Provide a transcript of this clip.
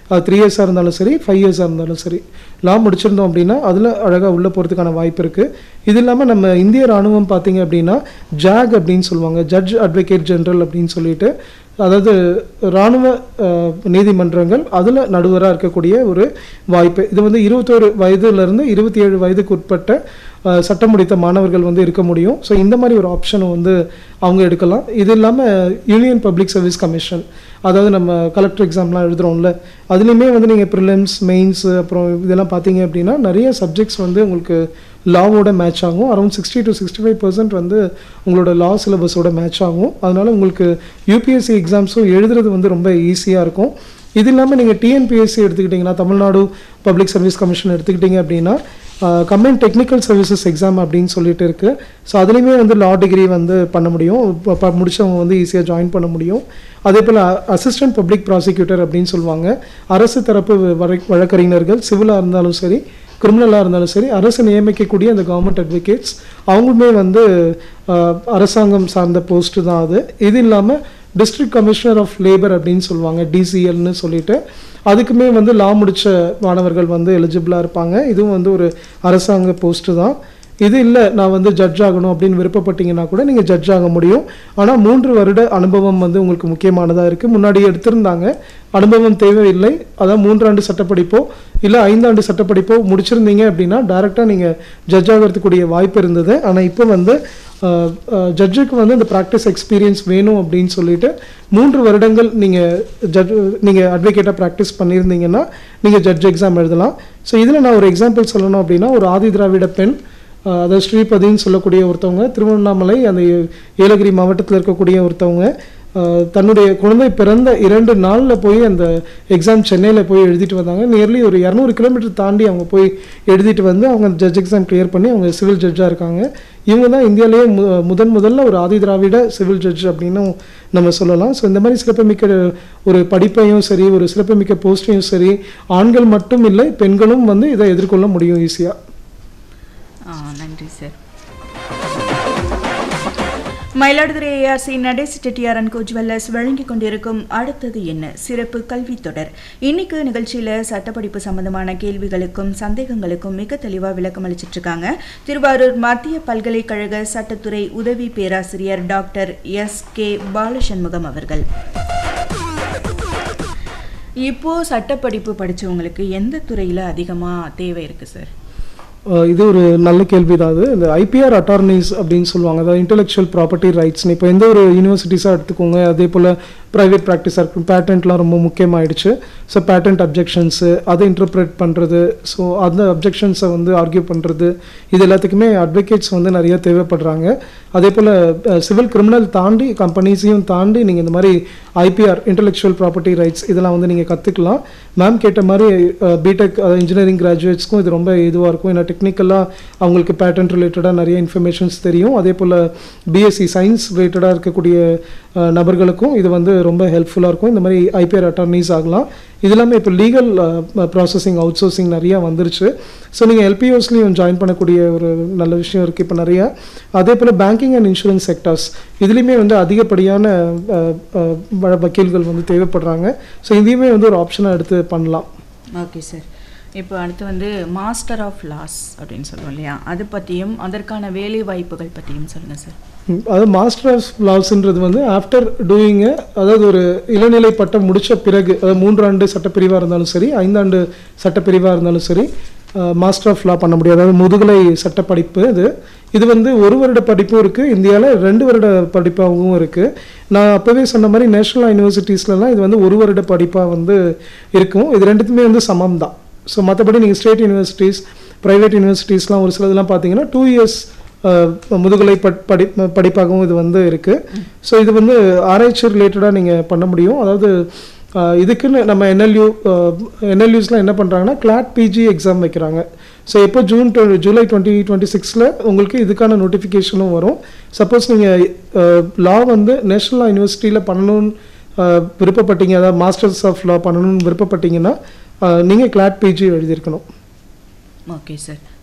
அது த்ரீ இயர்ஸாக இருந்தாலும் சரி ஃபைவ் இயர்ஸாக இருந்தாலும் சரி லா முடிச்சிருந்தோம் அப்படின்னா அதில் அழகாக உள்ளே போகிறதுக்கான வாய்ப்பு இருக்குது இது இல்லாமல் நம்ம இந்திய ராணுவம் பார்த்தீங்க அப்படின்னா ஜாக் அப்படின்னு சொல்லுவாங்க ஜட்ஜ் அட்வொகேட் ஜெனரல் அப்படின்னு சொல்லிட்டு அதாவது இராணுவ அஹ், நீதிமன்றங்கள் அதில் நடுவராக இருக்கக்கூடிய ஒரு வாய்ப்பு இது வந்து இருபத்தோரு வயதுலேருந்து இருபத்தி ஏழு வயதுக்கு உட்பட்ட அஹ், சட்டம் முடித்த மாணவர்கள் வந்து இருக்க முடியும் ஸோ இந்த மாதிரி ஒரு ஆப்ஷனை வந்து அவங்க எடுக்கலாம் இது இல்லாமல் யூனியன் பப்ளிக் சர்வீஸ் கமிஷன் அதாவது நம்ம கலெக்டர் எக்ஸாம்லாம் எழுதுறோம்ல அதுலேயுமே வந்து நீங்கள் ப்ரிலிம்ஸ் மெயின்ஸ் அப்புறம் இதெல்லாம் பார்த்தீங்க அப்படின்னா நிறைய சப்ஜெக்ட்ஸ் வந்து உங்களுக்கு லாவோட மேட்ச் ஆகும் around sixty to sixty five percent வந்து உங்களோட லா சிலபஸோட மேட்ச் ஆகும் அதனால உங்களுக்கு யூபிஎஸ்சி எக்ஸாம்ஸும் எழுதுறது வந்து ரொம்ப ஈஸியாக இருக்கும் இது இல்லாமல் நீங்கள் டிஎன்பிஎஸ்சி எடுத்துக்கிட்டிங்கன்னா தமிழ்நாடு பப்ளிக் சர்வீஸ் கமிஷன் எடுத்துக்கிட்டிங்க அப்படின்னா கம்பைன் டெக்னிக்கல் சர்வீசஸ் எக்ஸாம் அப்படின்னு சொல்லிட்டு இருக்குது ஸோ அதுலேயுமே வந்து லா டிகிரி வந்து பண்ண முடியும் இப்போ ப- முடிச்சவங்க வந்து ஈஸியாக ஜாயின் பண்ண முடியும் அதே போல் அசிஸ்டன்ட் பப்ளிக் ப்ராசிக்யூட்டர் அப்படின்னு சொல்லுவாங்க அரசு தரப்பு வழ- வழக்கறிஞர்கள் சிவிலாக இருந்தாலும் சரி கிரிமினலாக இருந்தாலும் சரி அரசு நியமிக்கக்கூடிய அந்த கவர்மெண்ட் அட்வொகேட்ஸ் அவங்களுமே வந்து அஹ், அரசாங்கம் சார்ந்த போஸ்ட்டு தான் அது இது இல்லாமல் டிஸ்ட்ரிக்ட் கமிஷனர் ஆஃப் லேபர் அப்படின்னு சொல்லுவாங்க டிசிஎல்னு சொல்லிட்டு அதுக்குமே வந்து லா முடிச்ச மாணவர்கள் வந்து எலிஜிபிளாக இருப்பாங்க இதுவும் வந்து ஒரு அரசாங்க போஸ்ட்டு தான் இது இல்லை நான் வந்து ஜட்ஜ் ஆகணும் அப்படின்னு விருப்பப்பட்டீங்கன்னா கூட நீங்கள் ஜட்ஜ் ஆக முடியும் ஆனால் மூன்று வருட அனுபவம் வந்து உங்களுக்கு முக்கியமானதாக இருக்குது முன்னாடி எடுத்திருந்தாங்க அனுபவம் தேவையில்லை அதான் மூன்றாண்டு சட்டப்படிப்போ இல்லை ஐந்தாண்டு சட்டப்படிப்போ முடிச்சிருந்தீங்க அப்படின்னா டைரெக்டாக நீங்கள் ஜட்ஜ் ஆகிறதுக்குரிய வாய்ப்பு இருந்தது ஆனால் இப்போ வந்து ஜட்ஜுக்கு வந்து இந்த ப்ராக்டிஸ் எக்ஸ்பீரியன்ஸ் வேணும் அப்படின்னு சொல்லிட்டு மூன்று வருடங்கள் நீங்கள் ஜட்ஜ் நீங்கள் அட்வொகேட்டாக ப்ராக்டிஸ் பண்ணியிருந்தீங்கன்னா நீங்கள் ஜட்ஜ் எக்ஸாம் எழுதலாம் ஸோ இதில் நான் ஒரு எக்ஸாம்பிள் சொல்லணும் அப்படின்னா ஒரு ஆதி திராவிட பெண் அஹ், அதாவது ஸ்ரீபதின்னு சொல்லக்கூடிய ஒருத்தவங்க திருவண்ணாமலை அந்த ஏ- ஏலகிரி மாவட்டத்தில் இருக்கக்கூடிய ஒருத்தவங்க அஹ், தன்னுடைய குழந்தை பிறந்த இரண்டு நாளில் போய் அந்த எக்ஸாம் சென்னையில் போய் எழுதிட்டு வந்தாங்க நியர்லி ஒரு இரநூறு கிலோமீட்டர் தாண்டி அவங்க போய் எழுதிட்டு வந்து அவங்க ஜட்ஜ் எக்ஸாம் கிளியர் பண்ணி அவங்க சிவில் ஜட்ஜாக இருக்காங்க இவங்க தான் இந்தியாவிலேயே மு முதன் முதல்ல ஒரு ஆதி திராவிட சிவில் ஜட்ஜ் அப்படின்னும் நம்ம சொல்லலாம் ஸோ இந்த மாதிரி சிறப்புமிக்க ஒரு படிப்பையும் சரி ஒரு சிறப்புமிக்க போஸ்ட்டையும் சரி ஆண்கள் மட்டும் இல்லை பெண்களும் வந்து இதை எதிர்கொள்ள முடியும் ஈஸியாக ஆ, நன்றி சார் மயிலாடுதுறை ஏஆர்சி நடேசி செட்டியாரன் கோ ஜுவல்லர்ஸ் வழங்கி கொண்டிருக்கும் அடுத்தது என்ன சிறப்பு கல்வி தொடர் இன்னைக்கு நிகழ்ச்சியில சட்டப்படிப்பு சம்பந்தமான கேள்விகளுக்கும் சந்தேகங்களுக்கும் மிக தெளிவா விளக்கம் அளிச்சிட்டு இருக்காங்க திருவாரூர் மத்திய பல்கலைக்கழக சட்டத்துறை உதவி பேராசிரியர் டாக்டர் எஸ் கே பாலசண்முகம் அவர்கள் இப்போ சட்டப்படிப்பு படிச்சவங்களுக்கு எந்த துறையில அதிகமா தேவை இருக்கு சார் அஹ் இது ஒரு நல்ல கேள்வி தான் அது இந்த ஐபிஆர் அட்டார்னிஸ் அப்படின்னு சொல்லுவாங்க அதாவது இன்டெலெக்சுவல் ப்ராப்பர்ட்டி ரைட்ஸ்னு இப்போ எந்த ஒரு யூனிவர்சிட்டிஸாக எடுத்துக்கோங்க அதே போல் ப்ரைவேட் ப்ராக்டிஸாக இருக்கும் பேட்டன்ட்லாம் ரொம்ப முக்கியமாயிடுச்சு ஸோ பேட்டன்ட் அப்ஜெக்ஷன்ஸு அதை இன்டர்பிரேட் பண்ணுறது ஸோ அந்த அப்ஜெக்ஷன்ஸை வந்து ஆர்கியூ பண்ணுறது இது எல்லாத்துக்குமே அட்வொகேட்ஸ் வந்து நிறைய தேவைப்படுறாங்க அதே போல் சிவில் கிரிமினல் தாண்டி கம்பெனிஸையும் தாண்டி நீங்கள் இந்த மாதிரி ஐபிஆர் இன்டெலெக்சுவல் ப்ராப்பர்ட்டி ரைட்ஸ் இதெல்லாம் வந்து நீங்கள் கற்றுக்கலாம் மேம் கேட்ட மாதிரி பிடெக் இன்ஜினியரிங் கிராஜுவேட்ஸ்க்கும் இது ரொம்ப இதுவாக இருக்கும் ஏன்னா டெக்னிக்கலாக அவங்களுக்கு பேட்டன்ட் ரிலேட்டடாக நிறைய இன்ஃபர்மேஷன்ஸ் தெரியும் அதே போல் பிஎஸ்சி சயின்ஸ் ரிலேட்டடாக இருக்கக்கூடிய அஹ், நபர்களுக்கும் இது வந்து ரொம்ப ஹெல்ப்ஃபுல்லாக இருக்கும் இந்த மாதிரி ஐபிஆர் அட்டார்னிஸ் ஆகலாம் இது இல்லாமல் இப்போ லீகல் ப்ராசஸிங் அவுட் சோர்சிங் நிறையா வந்துருச்சு ஸோ நீங்கள் எல்பிஓஸ்லையும் ஜாயின் பண்ணக்கூடிய ஒரு நல்ல விஷயம் இருக்குது இப்போ நிறையா அதே போல் பேங்கிங் அண்ட் இன்சூரன்ஸ் செக்டர்ஸ் இதுலேயுமே வந்து அதிகப்படியான அஹ், அஹ், வ- வக்கீல்கள் வந்து தேவைப்படுறாங்க ஸோ இதையுமே வந்து ஒரு ஆப்ஷனாக எடுத்து பண்ணலாம் ஓகே சார் இப்போ அடுத்து வந்து மாஸ்டர் ஆஃப் லாஸ் அப்படின்னு சொல்லுவோம் இல்லையா அது பற்றியும் அதற்கான வேலை வாய்ப்புகள் பற்றியும் சொல்லுங்கள் சார் ம், அது மாஸ்டர் ஆஃப் லாஸ்ன்றது வந்து ஆஃப்டர் டூயிங்கு அதாவது ஒரு இளநிலை பட்டம் முடிச்ச பிறகு அதாவது மூன்றாண்டு சட்டப்பிரிவாக இருந்தாலும் சரி ஐந்தாண்டு சட்டப்பிரிவாக இருந்தாலும் சரி மாஸ்டர் ஆஃப் லா பண்ண முடியாது அதாவது முதுகலை சட்டப்படிப்பு இது இது வந்து ஒரு வருட படிப்பும் இருக்குது இந்தியாவில் ரெண்டு வருட படிப்பாகவும் இருக்குது நான் அப்போவே சொன்ன மாதிரி நேஷனல் யூனிவர்சிட்டிஸ்லலாம் இது வந்து ஒரு வருட படிப்பாக வந்து இருக்கும் இது ரெண்டுத்துமே வந்து சமம் தான் ஸோ மற்றபடி நீங்கள் ஸ்டேட் யூனிவர்சிட்டிஸ் ப்ரைவேட் யூனிவர்சிட்டிஸ்லாம் ஒரு சிலதெல்லாம் பார்த்தீங்கன்னா டூ இயர்ஸ் முதுகலை பட் படி படிப்பாகவும் இது வந்து இருக்குது ஸோ இது வந்து ஆராய்ச்சி ரிலேட்டடாக நீங்கள் பண்ண முடியும் அதாவது அஹ், இதுக்குன்னு நம்ம என்எல்யூ என்எல்யூஸ்லாம் என்ன பண்ணுறாங்கன்னா கிளாட் பிஜி எக்ஸாம் வைக்கிறாங்க ஸோ எப்போ ஜூன் டுவெ ஜூலை டுவெண்ட்டி டுவெண்ட்டி சிக்ஸில் உங்களுக்கு இதுக்கான நோட்டிஃபிகேஷனும் வரும் சப்போஸ் நீங்கள் லா வந்து நேஷனல் யூனிவர்சிட்டியில் பண்ணணும்னு அஹ், விருப்பப்பட்டீங்க அதாவது மாஸ்டர்ஸ் ஆஃப் லா பண்ணணும்னு விருப்பப்பட்டீங்கன்னா நீங்கள் கிளாட் பிஜி எழுதியிருக்கணும் ஓகே சார்